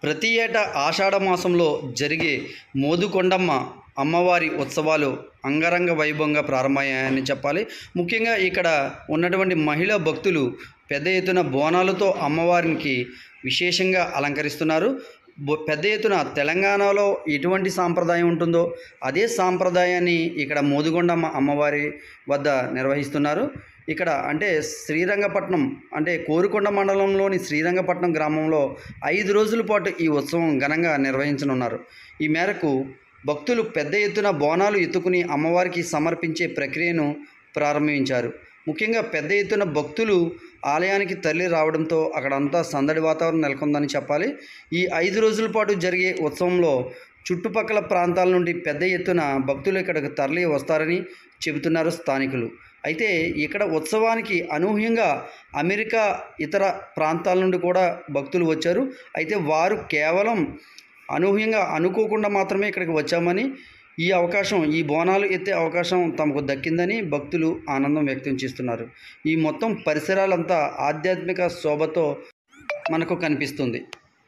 ప్రతి ఏటా ఆషాఢ మాసంలో జరిగే మోదుకొండమ్మ అమ్మవారి ఉత్సవాలు అంగరంగ వైభవంగా ప్రారంభమయ్యాయని చెప్పాలి ముఖ్యంగా ఇక్కడ ఉన్నటువంటి మహిళా భక్తులు పెద్ద ఎత్తున బోనాలతో అమ్మవారికి విశేషంగా అలంకరిస్తున్నారు బొ- పెద్ద ఎత్తున తెలంగాణలో ఎటువంటి సాంప్రదాయం ఉంటుందో అదే సాంప్రదాయాన్ని ఇక్కడ మోదుగొండమ్మ అమ్మవారి వద్ద నిర్వహిస్తున్నారు ఇక్కడ అంటే శ్రీరంగపట్నం అంటే కోరుకొండ మండలంలోని శ్రీరంగపట్నం గ్రామంలో ఐదు రోజుల పాటు ఈ ఉత్సవం ఘనంగా నిర్వహించనున్నారు ఈ మేరకు భక్తులు పెద్ద ఎత్తున బోనాలు ఎత్తుకుని అమ్మవారికి సమర్పించే ప్రక్రియను ప్రారంభించారు ముఖ్యంగా పెద్ద ఎత్తున భక్తులు ఆలయానికి తరలి రావడంతో అక్కడంతా సందడి వాతావరణం నెలకొందని చెప్పాలి ఈ ఐదు రోజుల పాటు జరిగే ఉత్సవంలో చుట్టుపక్కల ప్రాంతాల నుండి పెద్ద ఎత్తున భక్తులు ఇక్కడికి తరలి వస్తారని చెబుతున్నారు స్థానికులు అయితే ఇక్కడ ఉత్సవానికి అనూహ్యంగా అమెరికా ఇతర ప్రాంతాల నుండి కూడా భక్తులు వచ్చారు అయితే వారు కేవలం అనూహ్యంగా అనుకోకుండా మాత్రమే ఇక్కడికి వచ్చామని ఈ అవకాశం ఈ బోనాలు ఎత్తే అవకాశం తమకు దక్కిందని భక్తులు ఆనందం వ్యక్తం చేస్తున్నారు ఈ మొత్తం పరిసరాలంతా ఆధ్యాత్మిక శోభతో మనకు కనిపిస్తుంది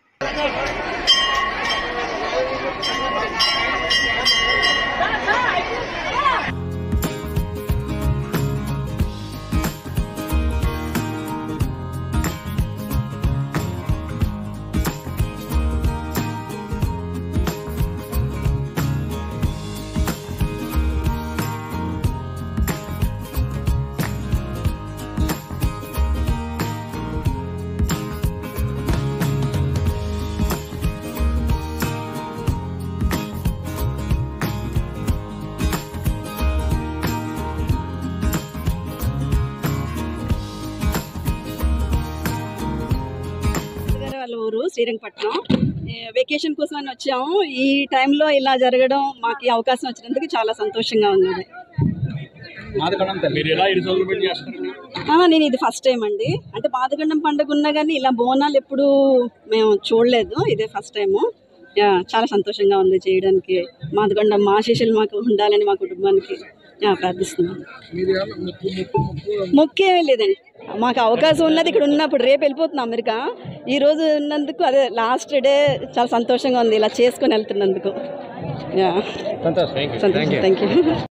గారు వాళ్ళ ఊరు శ్రీరంగపట్నం ఏ, వెకేషన్ కోసం అని వచ్చాము ఈ టైంలో ఇలా జరగడం మాకు ఈ అవకాశం వచ్చినందుకు చాలా సంతోషంగా ఉంది మీరు ఎలా ఇరు రోజులు పెట్టి చేస్తారు ఆ, నేను ఇది ఫస్ట్ టైం అండి అంటే బాధగండం పండుగ ఉన్నా కానీ ఇలా బోనాలు ఎప్పుడు మేము చూడలేదు ఇదే ఫస్ట్ టైము యా, చాలా సంతోషంగా ఉంది చేయడానికి మాదగండం మా శిష్యులు మాకు ఉండాలని మా కుటుంబానికి యా, ప్రార్థిస్తున్నాం మీరు ఏమన్నా ముక్కు ముక్కు ముక్కు ముఖ్యమే లేదండి మాకు అవకాశం ఉన్నది ఇక్కడ ఉన్నప్పుడు రేపు వెళ్ళిపోతున్నాం అమెరికా ఈ రోజు ఉన్నందుకు అదే లాస్ట్ డే చాలా సంతోషంగా ఉంది ఇలా చేసుకొని వెళ్తున్నందుకు యా సంతోషం సంతోషం థ్యాంక్ యూ